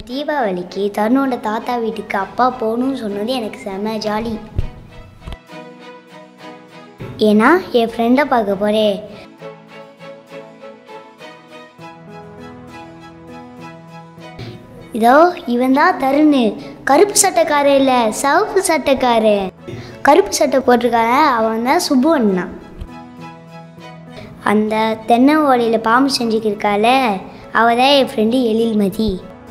தீபாவளிக்கு தருணோட தாத்தா வீட்டுக்கு அப்பா போகணும்னு சொன்னது எனக்கு செம ஜாலி ஏன்னா என் ஃப்ரெண்டை பார்க்க போகிறேன் இதோ இவன் தான் தருணு கருப்பு சட்டைக்காரன் இல்லை சிவப்பு சட்டைக்காரன் கருப்பு சட்டை போட்டிருக்கான அவன் தான் சுப்பு அண்ணா அந்த தென்னை ஓலையில் பாம்பு செஞ்சுக்கிருக்கால அவ தான் என் ஃப்ரெண்டு எழில்மதி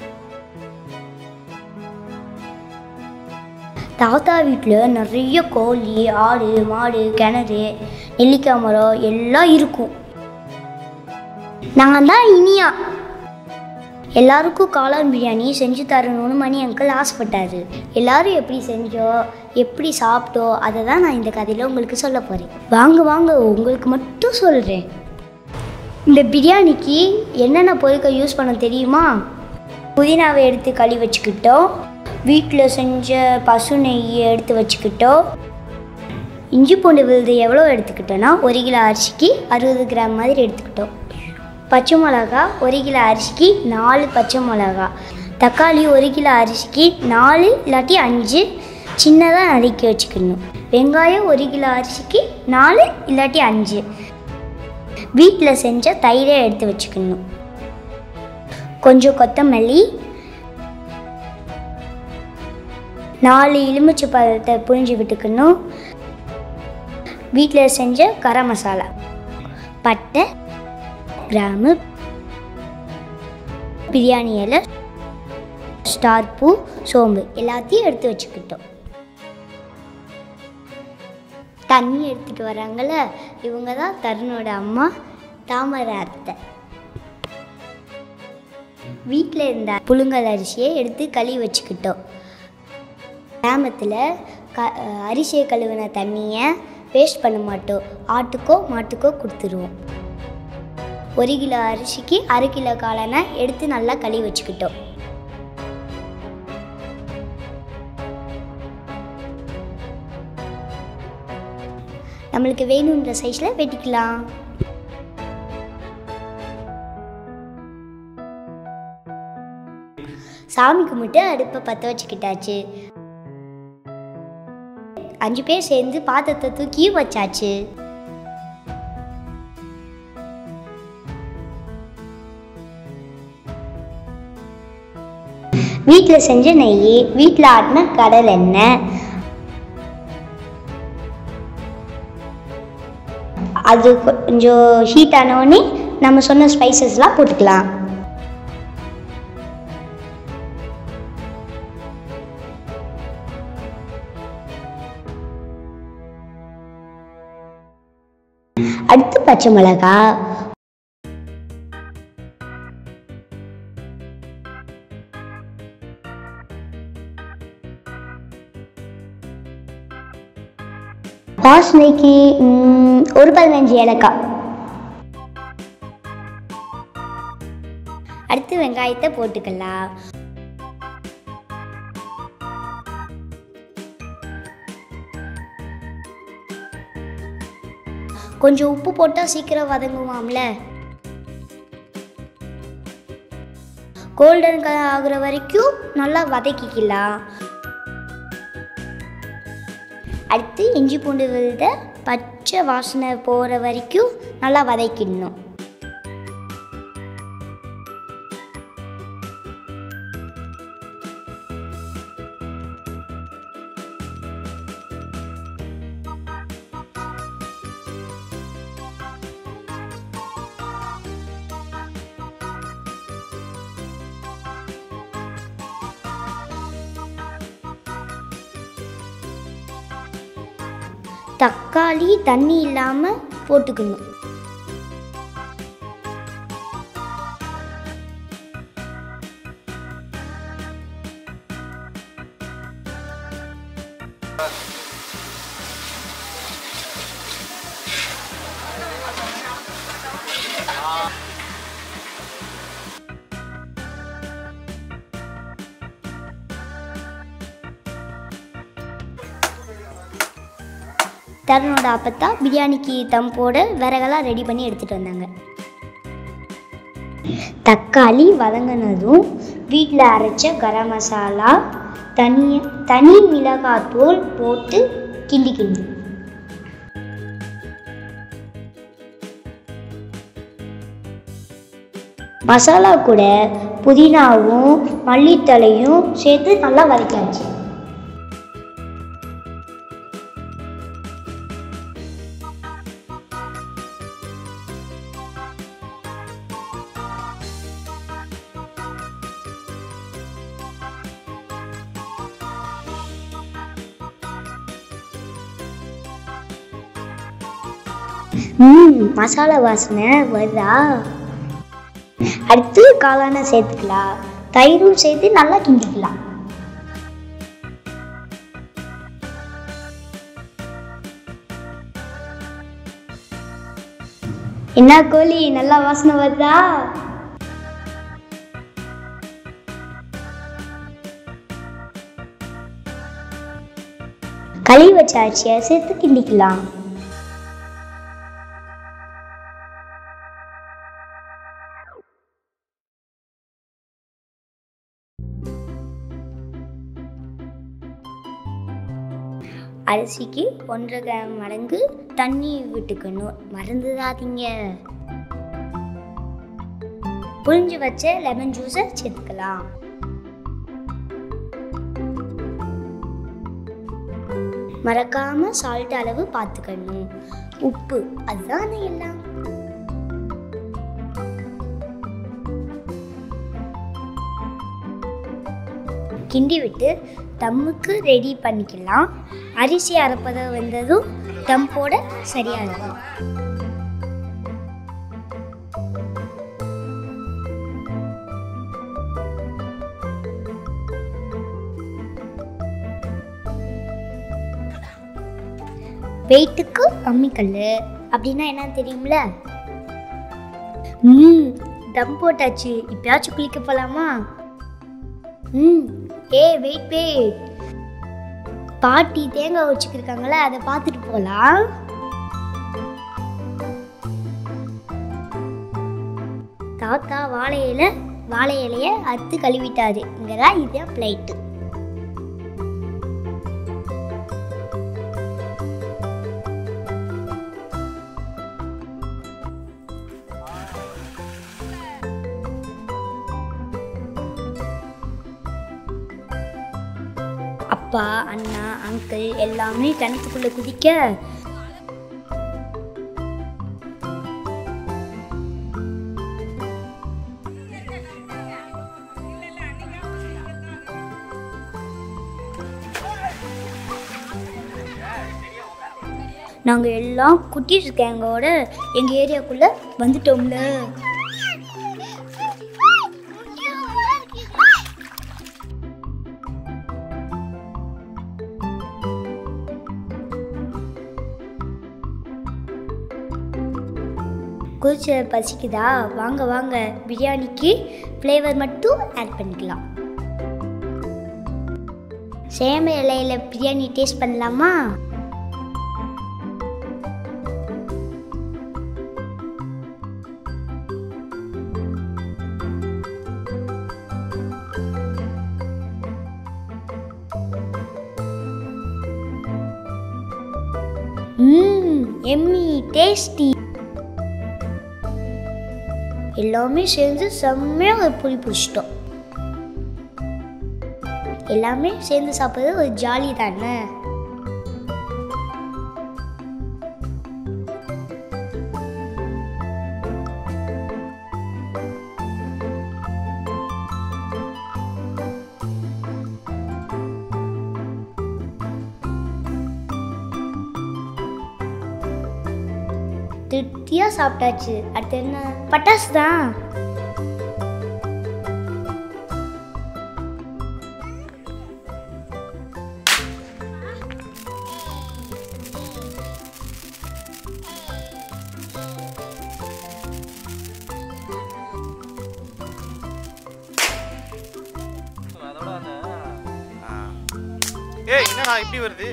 தாத்தா வீட்டில் நிறைய கோழி ஆடு மாடு கிணறு நெல்லிக்காய் மரம் எல்லாம் இருக்கும் நாங்கள் தான் இனியா எல்லாருக்கும் காளான் பிரியாணி செஞ்சு தரணும்னு மணி அங்கிள் ஆசைப்பட்டாரு எல்லாரும் எப்படி செஞ்சோம் எப்படி சாப்பிட்டோ அதை தான் நான் இந்த கதையில் உங்களுக்கு சொல்ல போகிறேன் வாங்க வாங்க உங்களுக்கு மட்டும் சொல்கிறேன் இந்த பிரியாணிக்கு என்னென்ன பொருட்கள் யூஸ் பண்ண தெரியுமா புதினாவை எடுத்து களி வச்சுக்கிட்டோம் வீட்டில் செஞ்ச பசு நெய்யை எடுத்து வச்சுக்கிட்டோம் இஞ்சி பூண்டு விழுது எவ்வளோ எடுத்துக்கிட்டோன்னா ஒரு கிலோ அரிசிக்கு அறுபது கிராம் மாதிரி எடுத்துக்கிட்டோம் பச்சை மிளகா ஒரு கிலோ அரிசிக்கு நாலு பச்சை மிளகா தக்காளி ஒரு கிலோ அரிசிக்கு நாலு இல்லாட்டி அஞ்சு சின்னதாக நறுக்கி வச்சுக்கணும் வெங்காயம் ஒரு கிலோ அரிசிக்கு நாலு இல்லாட்டி அஞ்சு வீட்டில் செஞ்ச தயிரை எடுத்து வச்சுக்கணும் கொஞ்சம் கொத்தமல்லி நாலு எலுமிச்சை பழத்தை புழிஞ்சு விட்டுக்கணும் வீட்டில் செஞ்ச கரம் மசாலா பட்டை கிராமு பிரியாணி இலை ஸ்டார் பூ சோம்பு எல்லாத்தையும் எடுத்து வச்சுக்கிட்டோம் தண்ணி எடுத்துட்டு வராங்கல்ல இவங்க தான் தருணோட அம்மா தாமரை அத்தை வீட்டில் இருந்த புழுங்கல் அரிசியை எடுத்து களி வச்சுக்கிட்டோம் கிராமத்தில் க அரிசியை கழுவின தண்ணியை வேஸ்ட் பண்ண மாட்டோம் ஆட்டுக்கோ மாட்டுக்கோ கொடுத்துருவோம் ஒரு கிலோ அரிசிக்கு அரை கிலோ காளானை எடுத்து நல்லா கழுவி வச்சுக்கிட்டோம் நம்மளுக்கு வேணுன்ற சைஸில் வெட்டிக்கலாம் சாமி கும்பிட்டு அடுப்பை பற்ற வச்சுக்கிட்டாச்சு அஞ்சு பேர் சேர்ந்து பாத்திரத்தை தூக்கி வச்சாச்சு வீட்டில் செஞ்ச நெய் வீட்டில் ஆட்டின கடல் எண்ணெய் அது கொஞ்சம் ஹீட் ஆனவுடனே நம்ம சொன்ன ஸ்பைசஸ்லாம் போட்டுக்கலாம் அடுத்து பச்சை மிளகா வாசனைக்கு ம், ஒரு பதினஞ்சு ஏலக்காய் அடுத்து வெங்காயத்தை போட்டுக்கலாம் கொஞ்சம் உப்பு போட்டால் சீக்கிரம் வதங்குவாம்ல கோல்டன் கலர் ஆகுற வரைக்கும் நல்லா வதக்கிக்கலாம் அடுத்து இஞ்சி பூண்டு விழுத பச்சை வாசனை போகிற வரைக்கும் நல்லா வதக்கிடணும் தக்காளி தண்ணி இல்லாமல் போட்டுக்கணும் தருணோட அப்பத்தா பிரியாணிக்கு தம் போட விறகெல்லாம் ரெடி பண்ணி எடுத்துகிட்டு வந்தாங்க தக்காளி வதங்கினதும் வீட்டில் அரைச்ச கரம் மசாலா தனி தனி மிளகாத்தூள் போட்டு கிண்டிக்கணும் மசாலா கூட புதினாவும் மல்லித்தலையும் சேர்த்து நல்லா வதக்காச்சு ம் மசாலா வாசனை வருதா அடுத்து காளானை சேர்த்துக்கலாம் தயிரும் சேர்த்து நல்லா கிண்டிக்கலாம் என்ன கோழி நல்லா வாசனை வருதா கழுவி வச்ச அரிசியை சேர்த்து கிண்டிக்கலாம் அரிசிக்கு ஒன்றரை கிராம் மடங்கு தண்ணி விட்டுக்கணும் மறந்துடாதீங்க புழிஞ்சு வச்ச லெமன் ஜூஸை சேர்த்துக்கலாம் மறக்காம சால்ட் அளவு பார்த்துக்கணும் உப்பு அதுதான் எல்லாம் கிண்டி விட்டு தம்முக்கு ரெடி பண்ணிக்கலாம் அரிசி அரைப்பதை வந்ததும் தம் போட சரியாக இருக்கும் வெயிட்டுக்கு அம்மிக்கல் அப்படின்னா என்னன்னு தெரியும்ல ம் தம் போட்டாச்சு இப்பயாச்சும் குளிக்க போலாமா ம் ஏ வெயிட் வெயிட் பாட்டி தேங்காய் வச்சுக்கிருக்காங்களே அதை பார்த்துட்டு போகலாம் தாத்தா வாழை இலை வாழை இலைய அறுத்து கழுவிட்டாரு இங்கதான் இதுதான் பிளைட்டு அப்பா அண்ணா அங்கிள் எல்லாமே கிணத்துக்குள்ள குதிக்க நாங்கள் எல்லாம் குட்டீஸ் கேங்கோட எங்கள் ஏரியாக்குள்ளே வந்துட்டோம்ல குதிச்ச பசிக்குதா வாங்க வாங்க பிரியாணிக்கு ஃப்ளேவர் மட்டும் ஆட் பண்ணிக்கலாம் சேம இலையில பிரியாணி டேஸ்ட் பண்ணலாமா ம் எம்மி டேஸ்டி எல்லாமே சேர்ந்து செம்மையாக ஒரு புளி பிடிச்சிட்டோம் எல்லாமே சேர்ந்து சாப்பிட்றது ஒரு ஜாலி தானே திருப்தியாக சாப்பிட்டாச்சு அடுத்து என்ன பட்டாசு தான் அதோட அந்த ஆ. ஏய் என்னடா இப்படி வருது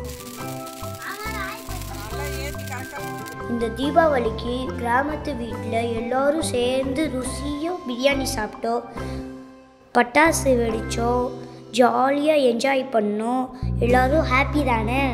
இந்த தீபாவளிக்கு கிராமத்து வீட்டில் எல்லாரும் சேர்ந்து ருசியாக பிரியாணி சாப்பிட்டோம் பட்டாசு வெடித்தோம் ஜாலியாக என்ஜாய் பண்ணோம் எல்லாரும் ஹாப்பி தானே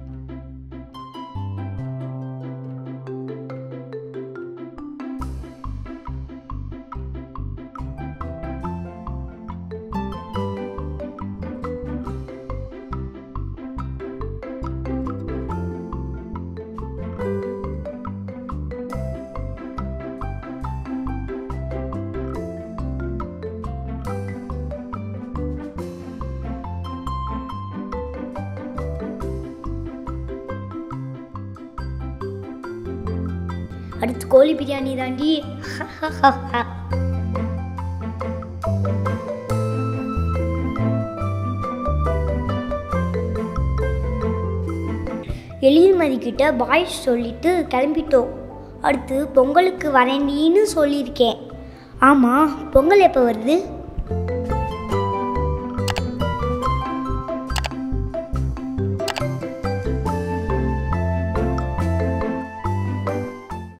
அடுத்து கோழி பிரியாணி தாண்டி எழில்மதி கிட்ட பாய் சொல்லிட்டு கிளம்பிட்டோம் அடுத்து பொங்கலுக்கு வரேண்டின்னு சொல்லியிருக்கேன் ஆமாம் பொங்கல் எப்போ வருது